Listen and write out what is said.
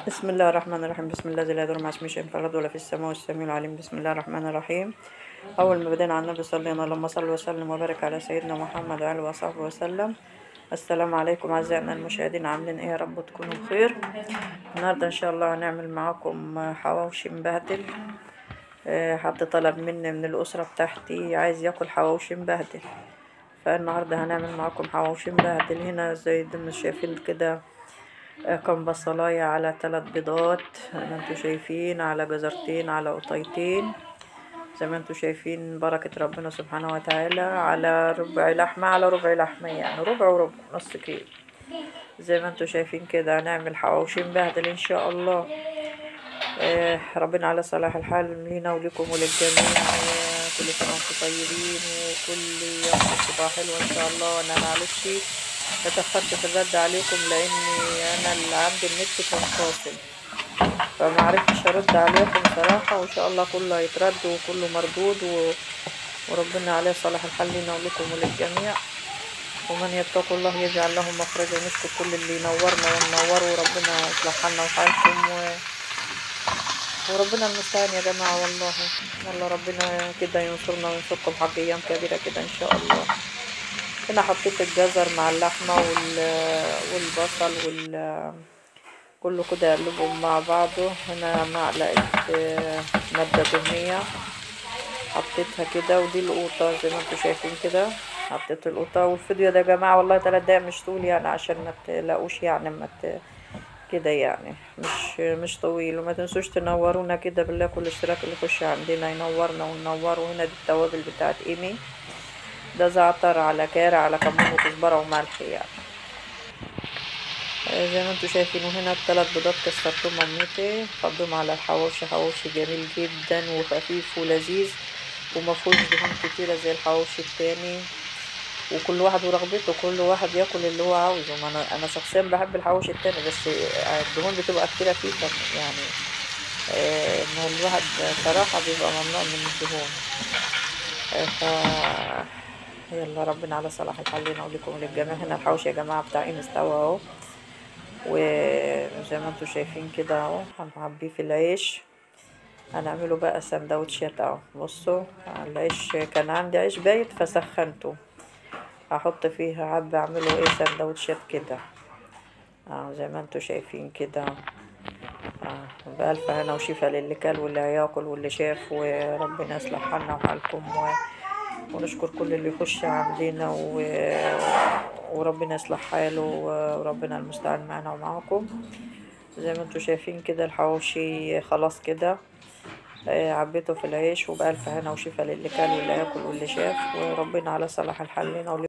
بسم الله الرحمن الرحيم بسم الله الذي لا يضر مع اسمه شيء في الارض ولا في السماء والسميع العليم بسم الله الرحمن الرحيم اول ما بدينا على النبي صلى الله اللهم صل وسلم وبارك على سيدنا محمد وعلى اله وصحبه وسلم السلام عليكم اعزائنا المشاهدين عاملين ايه يا رب تكونوا بخير النهارده ان شاء الله هنعمل معاكم حواوشي مبهدل آه، حد طلب مني من الاسره بتاعتي عايز ياكل حواوشي مبهدل فالنهارده هنعمل معاكم حواوشي مبهدل هنا زي ما شايفين كده آه، كم بصلاية على ثلاث بيضات زي ما انتوا شايفين على جزرتين على قطيتين زي ما انتوا شايفين بركة ربنا سبحانه وتعالى على ربع لحمة على ربع لحمة يعني ربع وربع نص كيلو زي ما انتوا شايفين كده هنعمل حواوشي مبهدل ان شاء الله آه، ربنا على صلاح الحال لينا ولكم وللجميع آه، كل سنة وانتم طيبين وكل يوم صباح حلو ان شاء الله وانا معلش اتأخرت في الرد عليكم لاني انا اللي عندي النت كان فاصل فما عرفتش ارد عليكم صراحة وان شاء الله كله هيترد وكله مردود و... وربنا عليه صلاح الحال لينا ولكم وللجميع ومن يتقوا الله يجعل له مخرجا ونشكر كل اللي نورنا ونوروا وربنا يصلح حالنا وحالكم و... وربنا المستعان يا جماعة والله والله ربنا كده ينصرنا وينصركم حق أيام كبيرة كده إن شاء الله هنا حطيت الجزر مع اللحمة وال... والبصل وال كله كده اقلبهم مع بعضه هنا معلقة آه، مادة دهنية حطيتها كده ودي القوطة زي ما انتوا شايفين كده حطيت القوطة والفيديو ده يا جماعة والله تلات دقايق مش طول يعني عشان ما تلاقوش يعني ما ت... كده يعني مش مش طويل وما تنسوش تنورونا كده بالله كل اشتراك اللي يخش عندنا ينورنا وننوره هنا دي التوابل بتاعت ايمي ده زعتر على كارع على كمون وكزبرة وملح يعني آه، زي ما انتوا شايفين وهنا الثلاث بيضات كسرتهم مامتي حطهم على الحواوشي حواوشي جميل جدا وخفيف ولذيذ ومفهوش دهون كتيرة زي الحواوشي التاني وكل واحد ورغبته كل واحد ياكل اللي هو عاوزه ما انا انا شخصيا بحب الحواوشي التاني بس الدهون بتبقى كتيرة فيه ف- يعني آه، ما هو الواحد صراحة بيبقى ممنوع من الدهون آه، ف يلا ربنا على صلاح الحال لنا ولكم وللجميع هنا الحواوشي يا جماعة بتاعي مستوى اهو وزي ما انتوا شايفين كده اهو هنعبيه في العيش هنعمله بقى سندوتشات اهو بصوا العيش كان عندي عيش بايت فسخنته هحط فيه عب اعمله ايه سندوتشات كده اه زي ما انتوا شايفين كده اه بألف هنا وشفا للي كل واللي هياكل واللي شاف وربنا يصلح حالنا وحالكم و... ونشكر كل اللي يخش عندنا و... وربنا يصلح حاله وربنا المستعان معنا ومعاكم زي ما انتوا شايفين كده الحواوشي خلاص كده آه، عبيته في العيش وبألف هنا وشفا للي كل واللي هياكل واللي شاف وربنا على صلاح الحال لنا